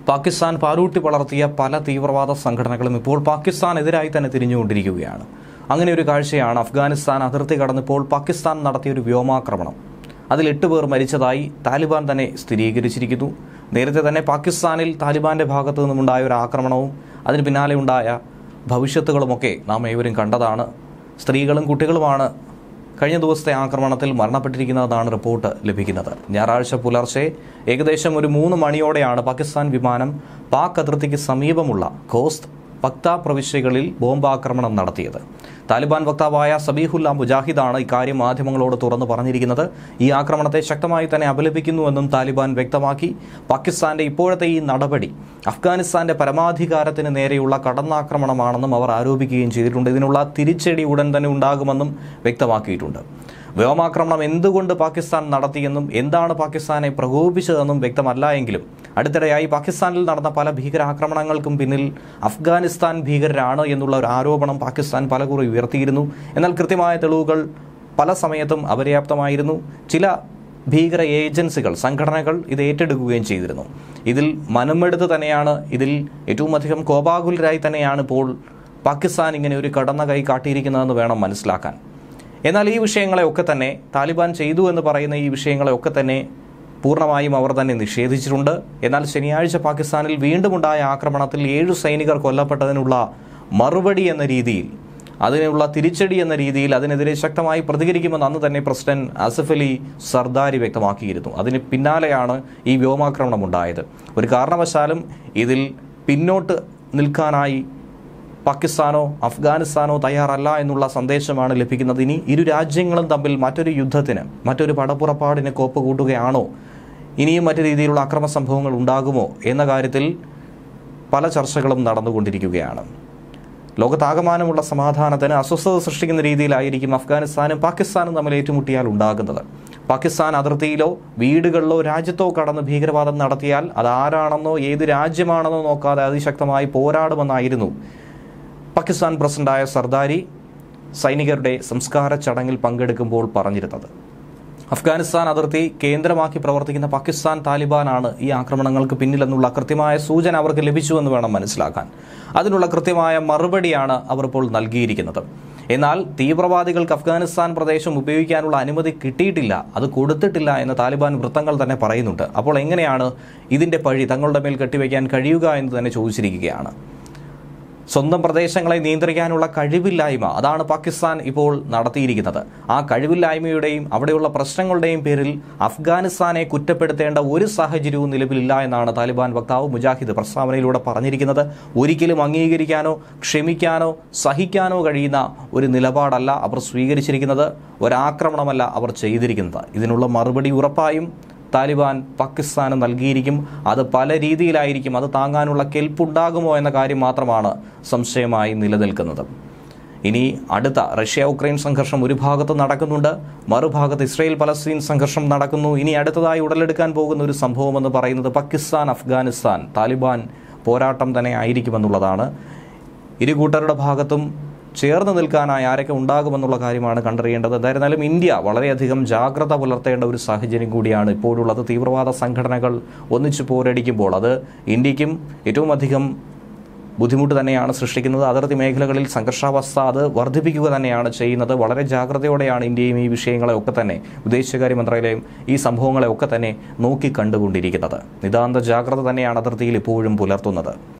പാകിസ്ഥാൻ പാലൂട്ടി വളർത്തിയ പല തീവ്രവാദ സംഘടനകളും ഇപ്പോൾ പാകിസ്ഥാനെതിരായി തന്നെ തിരിഞ്ഞുകൊണ്ടിരിക്കുകയാണ് അങ്ങനെ ഒരു കാഴ്ചയാണ് അഫ്ഗാനിസ്ഥാൻ അതിർത്തി കടന്നിപ്പോൾ പാകിസ്ഥാൻ നടത്തിയ ഒരു വ്യോമാക്രമണം അതിൽ എട്ട് പേർ മരിച്ചതായി താലിബാൻ തന്നെ സ്ഥിരീകരിച്ചിരിക്കുന്നു നേരത്തെ തന്നെ പാകിസ്ഥാനിൽ താലിബാന്റെ ഭാഗത്തു നിന്നുമുണ്ടായ ഒരു ആക്രമണവും അതിന് പിന്നാലെ ഉണ്ടായ ഭവിഷ്യത്തുകളുമൊക്കെ നാം ഏവരും കണ്ടതാണ് സ്ത്രീകളും കുട്ടികളുമാണ് കഴിഞ്ഞ ദിവസത്തെ ആക്രമണത്തിൽ മരണപ്പെട്ടിരിക്കുന്നതാണ് റിപ്പോർട്ട് ലഭിക്കുന്നത് ഞായറാഴ്ച പുലർച്ചെ ഏകദേശം ഒരു മൂന്ന് മണിയോടെയാണ് പാകിസ്ഥാൻ വിമാനം പാക് അതിർത്തിക്ക് സമീപമുള്ള ഖോസ്ത് പക്ത പ്രവിശ്യകളിൽ ബോംബാക്രമണം നടത്തിയത് താലിബാൻ വക്താവായ സബീഹുല്ല മുജാഹിദാണ് ഇക്കാര്യം മാധ്യമങ്ങളോട് തുറന്നു പറഞ്ഞിരിക്കുന്നത് ഈ ആക്രമണത്തെ ശക്തമായി തന്നെ അപലപിക്കുന്നുവെന്നും താലിബാൻ വ്യക്തമാക്കി പാകിസ്ഥാന്റെ ഇപ്പോഴത്തെ ഈ നടപടി അഫ്ഗാനിസ്ഥാന്റെ പരമാധികാരത്തിന് നേരെയുള്ള കടന്നാക്രമണമാണെന്നും അവർ ആരോപിക്കുകയും ചെയ്തിട്ടുണ്ട് ഇതിനുള്ള തിരിച്ചടി ഉടൻ തന്നെ ഉണ്ടാകുമെന്നും വ്യക്തമാക്കിയിട്ടുണ്ട് വ്യോമാക്രമണം എന്തുകൊണ്ട് പാകിസ്ഥാൻ നടത്തിയെന്നും എന്താണ് പാകിസ്ഥാനെ പ്രകോപിച്ചതെന്നും വ്യക്തമല്ല എങ്കിലും അടുത്തിടെയായി പാകിസ്ഥാനിൽ നടന്ന പല ഭീകരാക്രമണങ്ങൾക്കും പിന്നിൽ അഫ്ഗാനിസ്ഥാൻ ഭീകരരാണ് എന്നുള്ള ഒരു ആരോപണം പാകിസ്ഥാൻ പലകുറി ഉയർത്തിയിരുന്നു എന്നാൽ കൃത്യമായ തെളിവുകൾ പല സമയത്തും അപര്യാപ്തമായിരുന്നു ചില ഭീകര ഏജൻസികൾ സംഘടനകൾ ഇത് ഏറ്റെടുക്കുകയും ചെയ്തിരുന്നു ഇതിൽ മനമെടുത്ത് തന്നെയാണ് ഇതിൽ ഏറ്റവും അധികം കോപാകുലരായി തന്നെയാണ് ഇപ്പോൾ പാകിസ്ഥാൻ ഇങ്ങനെ ഒരു കടന്ന കൈ കാട്ടിയിരിക്കുന്നതെന്ന് വേണം മനസ്സിലാക്കാൻ എന്നാൽ ഈ വിഷയങ്ങളെയൊക്കെ തന്നെ താലിബാൻ ചെയ്തു എന്ന് പറയുന്ന ഈ വിഷയങ്ങളെയൊക്കെ തന്നെ പൂർണ്ണമായും അവർ തന്നെ നിഷേധിച്ചിട്ടുണ്ട് എന്നാൽ ശനിയാഴ്ച പാകിസ്ഥാനിൽ വീണ്ടുമുണ്ടായ ആക്രമണത്തിൽ ഏഴു സൈനികർ കൊല്ലപ്പെട്ടതിനുള്ള മറുപടി എന്ന രീതിയിൽ അതിനുള്ള തിരിച്ചടി എന്ന രീതിയിൽ അതിനെതിരെ ശക്തമായി പ്രതികരിക്കുമെന്ന് അന്ന് തന്നെ പ്രസിഡന്റ് ആസിഫ് അലി സർദാരി വ്യക്തമാക്കിയിരുന്നു അതിന് പിന്നാലെയാണ് ഈ വ്യോമാക്രമണം ഉണ്ടായത് ഒരു കാരണവശാലും ഇതിൽ പിന്നോട്ട് നിൽക്കാനായി പാകിസ്ഥാനോ അഫ്ഗാനിസ്ഥാനോ തയ്യാറല്ല എന്നുള്ള സന്ദേശമാണ് ലഭിക്കുന്നത് ഇനി ഇരു രാജ്യങ്ങളും തമ്മിൽ മറ്റൊരു യുദ്ധത്തിന് മറ്റൊരു പടപ്പുറപ്പാടിന് കോപ്പ് കൂട്ടുകയാണോ ഇനിയും മറ്റു രീതിയിലുള്ള അക്രമ സംഭവങ്ങൾ ഉണ്ടാകുമോ എന്ന കാര്യത്തിൽ പല ചർച്ചകളും നടന്നുകൊണ്ടിരിക്കുകയാണ് ലോകത്താകമാനമുള്ള സമാധാനത്തിന് അസ്വസ്ഥത സൃഷ്ടിക്കുന്ന രീതിയിലായിരിക്കും അഫ്ഗാനിസ്ഥാനും പാകിസ്ഥാനും തമ്മിൽ ഏറ്റുമുട്ടിയാൽ ഉണ്ടാകുന്നത് പാകിസ്ഥാൻ അതിർത്തിയിലോ വീടുകളിലോ രാജ്യത്തോ കടന്ന് ഭീകരവാദം നടത്തിയാൽ അത് ആരാണെന്നോ ഏത് രാജ്യമാണെന്നോ നോക്കാതെ അതിശക്തമായി പോരാടുമെന്നായിരുന്നു പാകിസ്ഥാൻ പ്രസിഡന്റായ സർദാരി സൈനികരുടെ സംസ്കാര ചടങ്ങിൽ പങ്കെടുക്കുമ്പോൾ പറഞ്ഞിരുന്നത് അഫ്ഗാനിസ്ഥാൻ അതിർത്തി കേന്ദ്രമാക്കി പ്രവർത്തിക്കുന്ന പാകിസ്ഥാൻ താലിബാനാണ് ഈ ആക്രമണങ്ങൾക്ക് പിന്നിലെന്നുള്ള കൃത്യമായ സൂചന അവർക്ക് ലഭിച്ചുവെന്ന് വേണം മനസ്സിലാക്കാൻ അതിനുള്ള കൃത്യമായ മറുപടിയാണ് അവർ ഇപ്പോൾ നൽകിയിരിക്കുന്നത് എന്നാൽ തീവ്രവാദികൾക്ക് അഫ്ഗാനിസ്ഥാൻ പ്രദേശം ഉപയോഗിക്കാനുള്ള അനുമതി കിട്ടിയിട്ടില്ല അത് കൊടുത്തിട്ടില്ല എന്ന് താലിബാൻ വൃത്തങ്ങൾ തന്നെ പറയുന്നുണ്ട് അപ്പോൾ എങ്ങനെയാണ് ഇതിന്റെ പഴി തങ്ങളുടെ മേൽ കെട്ടിവെക്കാൻ കഴിയുക എന്ന് തന്നെ ചോദിച്ചിരിക്കുകയാണ് സ്വന്തം പ്രദേശങ്ങളെ നിയന്ത്രിക്കാനുള്ള കഴിവില്ലായ്മ അതാണ് പാകിസ്ഥാൻ ഇപ്പോൾ നടത്തിയിരിക്കുന്നത് ആ കഴിവില്ലായ്മയുടെയും അവിടെയുള്ള പ്രശ്നങ്ങളുടെയും പേരിൽ അഫ്ഗാനിസ്ഥാനെ കുറ്റപ്പെടുത്തേണ്ട ഒരു സാഹചര്യവും നിലവിലില്ല എന്നാണ് താലിബാൻ വക്താവ് മുജാഹിദ് പ്രസ്താവനയിലൂടെ പറഞ്ഞിരിക്കുന്നത് ഒരിക്കലും അംഗീകരിക്കാനോ ക്ഷമിക്കാനോ സഹിക്കാനോ കഴിയുന്ന ഒരു നിലപാടല്ല അവർ സ്വീകരിച്ചിരിക്കുന്നത് ഒരാക്രമണമല്ല അവർ ചെയ്തിരിക്കുന്നത് ഇതിനുള്ള മറുപടി ഉറപ്പായും താലിബാൻ പാകിസ്ഥാന് നൽകിയിരിക്കും അത് പല രീതിയിലായിരിക്കും അത് താങ്ങാനുള്ള കെൽപ്പുണ്ടാകുമോ എന്ന കാര്യം മാത്രമാണ് സംശയമായി നിലനിൽക്കുന്നത് ഇനി അടുത്ത റഷ്യ ഉക്രൈൻ സംഘർഷം ഒരു ഭാഗത്ത് നടക്കുന്നുണ്ട് മറുഭാഗത്ത് ഇസ്രയേൽ പലസ്തീൻ സംഘർഷം നടക്കുന്നു ഇനി അടുത്തതായി ഉടലെടുക്കാൻ പോകുന്ന ഒരു സംഭവമെന്ന് പറയുന്നത് പാകിസ്ഥാൻ അഫ്ഗാനിസ്ഥാൻ താലിബാൻ പോരാട്ടം തന്നെ ആയിരിക്കുമെന്നുള്ളതാണ് ഇരു കൂട്ടരുടെ ഭാഗത്തും ചേർന്ന് നിൽക്കാനായി ആരൊക്കെ ഉണ്ടാകുമെന്നുള്ള കാര്യമാണ് കണ്ടറിയേണ്ടത് എന്തായിരുന്നാലും ഇന്ത്യ വളരെയധികം ജാഗ്രത പുലർത്തേണ്ട ഒരു സാഹചര്യം കൂടിയാണ് ഇപ്പോഴുള്ളത് തീവ്രവാദ സംഘടനകൾ ഒന്നിച്ചു പോരടിക്കുമ്പോൾ അത് ഇന്ത്യക്കും ഏറ്റവും അധികം ബുദ്ധിമുട്ട് തന്നെയാണ് സൃഷ്ടിക്കുന്നത് അതിർത്തി മേഖലകളിൽ സംഘർഷാവസ്ഥ അത് വർദ്ധിപ്പിക്കുക തന്നെയാണ് ചെയ്യുന്നത് വളരെ ജാഗ്രതയോടെയാണ് ഇന്ത്യയും ഈ വിഷയങ്ങളെ ഒക്കെ തന്നെ വിദേശകാര്യ മന്ത്രാലയം ഈ സംഭവങ്ങളെ ഒക്കെ തന്നെ നോക്കി കണ്ടുകൊണ്ടിരിക്കുന്നത് നിതാന്ത ജാഗ്രത തന്നെയാണ് അതിർത്തിയിൽ ഇപ്പോഴും പുലർത്തുന്നത്